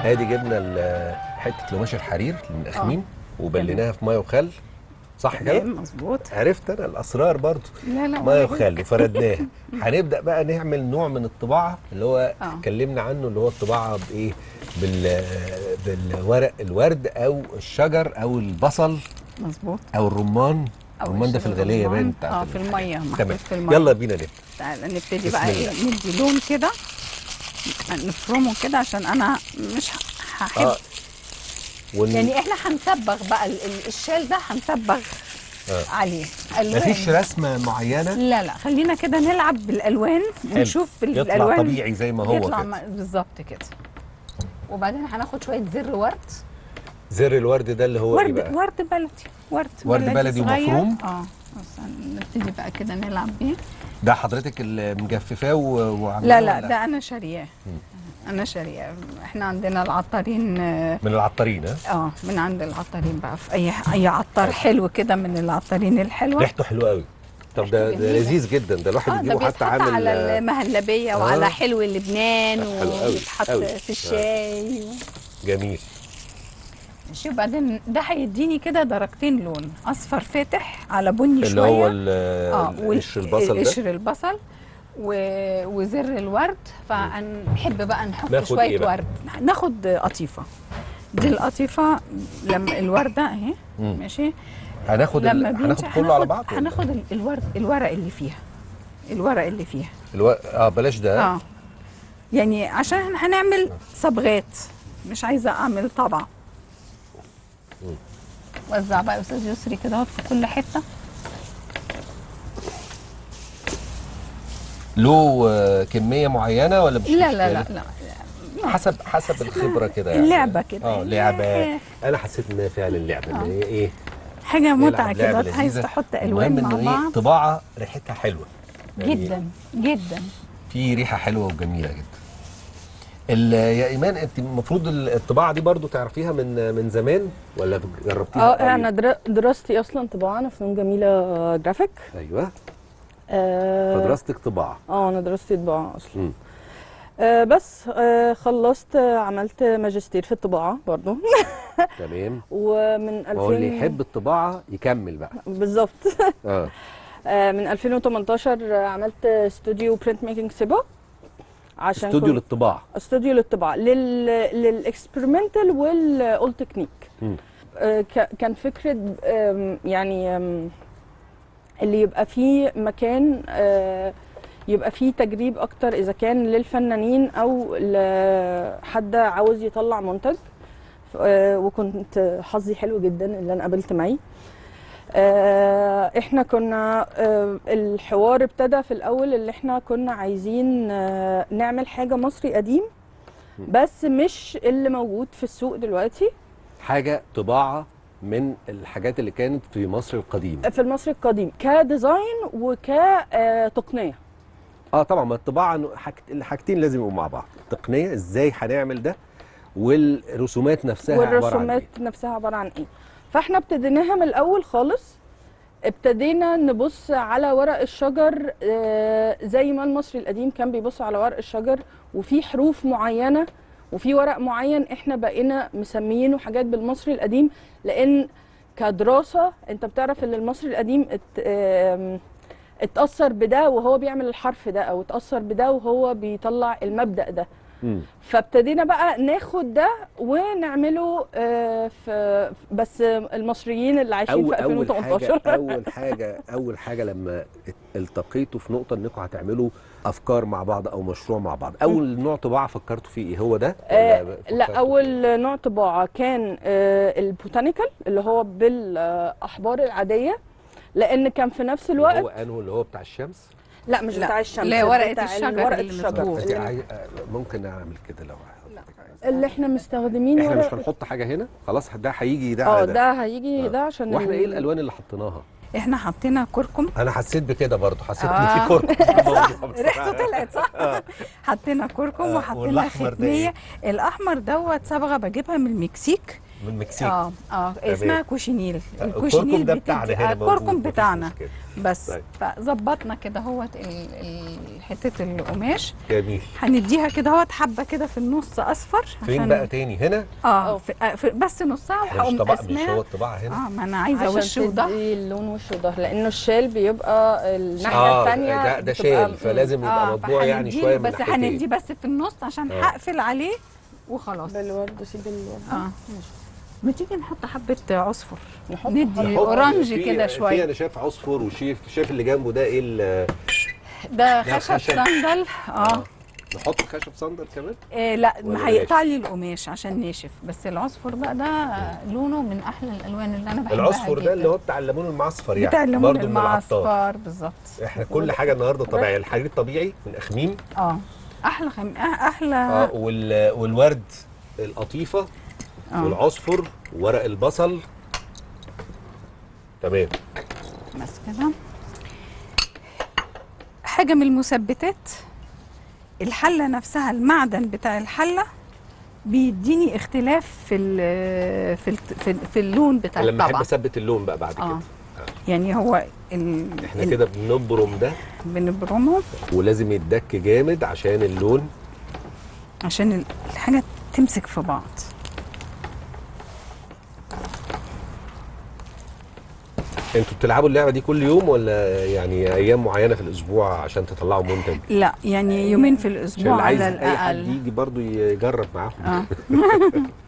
ادي جبنا ال- حته قماش الحرير من اخمين وبليناها في ميه وخل صح كده تمام مظبوط عرفت انا الاسرار برضو لا لا ميه ولا وخل وفردناها هنبدا بقى نعمل نوع من الطباعه اللي هو آه. اتكلمنا عنه اللي هو الطباعه بايه بال بالورق الورد او الشجر او البصل مظبوط او الرمان أو الرمان ده في الشجر الغاليه الرمان. باين بتاعت اه ال- في الميه محطوط تمام في الميه يلا بينا نبدا تعالى نبتدي بسم بقى الله. ايه ندي لون كده نفرمه كده عشان انا مش ه- هحب اه ون... يعني احنا هنصبغ بقى ال- ال- الشال ده هنصبغ آه. عليه الوان مفيش رسمه معينه لا لا خلينا كده نلعب بالالوان ونشوف يطلع الالوان طبيعي زي ما هو يطلع كده ما- بالظبط كده وبعدين هناخد شويه زر ورد زر الورد ده اللي هو ايه ورد بقى ورد بلدي ورد ورد بلدي صغير. ومفروم؟ اه بس نبتدي بقى كده نلعب بيه ده حضرتك اللي مجففاه و- وعاملاه لا لا ولا؟ ده انا شارياه انا شارياه احنا عندنا العطارين اه من العطارين ها آه، من عند العطارين بقى في اي اي عطار حلو كده من العطارين الحلوه ريحته حلوه قوي طب ده, ريحته ده جميلة. لذيذ جدا ده الواحد اه ده يجيبه بيتحط حتى عامل على المهلبيه آه. وعلى حلو لبنان حلو قوي، ويتحط قوي. في الشاي جميل ماشي وبعدين ده هيديني كده درجتين لون اصفر فاتح على بني اللي شويه هو ال- وال- قشر البصل ده قشر البصل و... وزر الورد فنحب بقى نحط ناخد شويه إيه بقى؟ ورد ناخد قطيفه دي القطيفه لما الورده اهي مم. ماشي هناخد ال... لما هناخد بينشأ كله على هناخد- بعض ولا؟ هناخد ال- الورد الورق اللي فيها الورق اللي فيها الو... اه بلاش ده اه يعني عشان هنعمل صبغات مش عايزه اعمل طبعه وزع بقى يا استاذ يسري كده اهوت في كل حته له آه، كميه معينه ولا مش لا لا لا مشكلة؟ لا حسب حسب الخبره كده يعني اللعبة كده. اه لعبه إيه. انا حسيت انها فعلا لعبه ان هي ايه حاجه نلعب متعه لعبة كده عايز لذيذة. تحط الوان المهم مع انه ايه بعض طباعه ريحتها حلوه يعني جدا جدا في ريحه حلوه وجميله جدا ال- يا ايمان انت المفروض الطباعه دي برضو تعرفيها من من زمان ولا جربتيها اه قريب؟ انا در- دراستي اصلا طباعه انا فنون جميله جرافيك ايوه اه فدراستك طباعه آه، انا دراستي طباعه اصلا مم. آه بس آه خلصت آه، عملت ماجستير في الطباعه برضو تمام ومن 2000 ما هو اللي يحب الطباعه يكمل بقى بالظبط اه آه من 2018 عملت استوديو برنت ميكنج سيبا عشان استوديو كنت- للطباعه استوديو للطباعه لل للاكسبيرمنتال والاول تكنيك مم. آه، ك- كان فكره آم، يعني آم، اللي يبقى فيه مكان آه، يبقى فيه تجريب اكتر اذا كان للفنانين او لحد عاوز يطلع منتج آه، وكنت حظي حلو جدا اللي انا قابلت مي آه، احنا كنا آه، الحوار ابتدى في الاول اللي احنا كنا عايزين آه، نعمل حاجه مصري قديم بس مش اللي موجود في السوق دلوقتي حاجه طباعه من الحاجات اللي كانت في مصر القديمه في المصري القديم كديزاين وكتقنيه اه طبعا ما الطباعه إنه حاجت... الحاجتين لازم يبقوا مع بعض التقنيه ازاي هنعمل ده والرسومات نفسها عباره عن والرسومات ايه نفسها عباره عن ايه فاحنا ابتديناها من الاول خالص ابتدينا نبص على ورق الشجر آه، زي ما المصري القديم كان بيبص على ورق الشجر وفي حروف معينه وفي ورق معين احنا بقينا مسميينه حاجات بالمصري القديم لان كدراسه انت بتعرف ان المصري القديم ات آم، اتاثر بده وهو بيعمل الحرف ده او اتاثر بده وهو بيطلع المبدا ده مم. فابتدينا بقى ناخد ده ونعمله آه، في بس المصريين اللي عايشين أول في أول 2018 حاجة أول حاجة أول حاجة لما ات- التقيتوا في نقطة إنكم هتعملوا أفكار مع بعض أو مشروع مع بعض، أول نوع طباعة فكرتوا فيه إيه هو ده؟ آه، ولا لا فكرتوا اول نوع طباعه كان آه، البوتانيكال اللي هو بالاحبار العاديه لان كان في نفس فيه؟ اللي الوقت هو أنه اللي هو بتاع الشمس؟ لا مش لا، بتاع الشمس اللي هي ورقة بتاع الشجر ورقه اللي الشجر مسبوق. أنت اللي, عاي... آه، ممكن أعمل كده لو حضرتك عايز اللي احنا مستخدمين إحنا مش ورق هنحط حاجة هنا خلاص ده هيجي ده اه على ده ده هيجي آه. ده عشان واحنا ال- إيه الألوان اللي حطيناها؟ احنا حطينا كركم أنا حسيت بكده برضه حسيت آه. إن في كركم في الموضوع بصراحة. ريحته طلعت صح حطينا كركم آه، وحطينا والأحمر ده ختميه إيه؟ الاحمر دوت صبغه بجيبها من المكسيك من المكسيك اه اه اسمها كوشينيل الكركم ده بتدي- بتاعنا آه، هنا موجود، الكركم مفيش بتاعنا مشكلة. بس طيب. فظبطنا كده هوت ال- ال- حته القماش جميل هنديها كده هوت حبه كده في النص اصفر فين بقى تاني هنا اه في آه، في بس نصها مش وهقوم طبع مش هو قسماها الطباعه هنا اه ما انا عايزه وش عشان وظهر تدي اللون وش وظهر لانه الشال بيبقى الناحيه اه الثانيه ده, ده شال فلازم يبقى مطبوع يعني فهنديله شويه من بس ناحيتين. هندي بس في النص عشان آه. هقفل عليه وخلاص بالورد سيب الورد اه ما تيجي نحط حبه عصفر نحط ندي نحط اورانج في- كده في شويه انا شايف عصفور وشيف شايف اللي جنبه ده ايه ال- ده ده خشب خشب. صندل اه نحط خشب صندل كمان إيه لا ولا ما هيقطع لي القماش عشان ناشف بس العصفر بقى ده لونه من احلى الالوان اللي انا بحبها العصفر جداً. ده اللي هو بتاع الليمون المعصفر يعني بتاع الليمون برضه من العطار المعصفر بالظبط احنا كل حاجه النهارده طبيعيه الحرير طبيعي من اخميم اه احلى خم... آه، احلى اه وال... والورد القطيفه آه. والعصفر ورق البصل تمام بس كده حاجه من المثبتات الحله نفسها المعدن بتاع الحله بيديني اختلاف في ال في ال في, ال- في اللون بتاع لما احب الطبعه اثبت اللون بقى بعد اه كده يعني هو ال... احنا ال- كده بنبرم ده بنبرمه ولازم يتدك جامد عشان اللون عشان ال- الحاجه تمسك في بعض انتوا بتلعبوا اللعبه دي كل يوم ولا يعني ايام معينه في الاسبوع عشان تطلعوا منتج لا يعني يومين في عشان الاسبوع اللي عايز على اي حد الاقل يجي برضو يجرب معاهم اه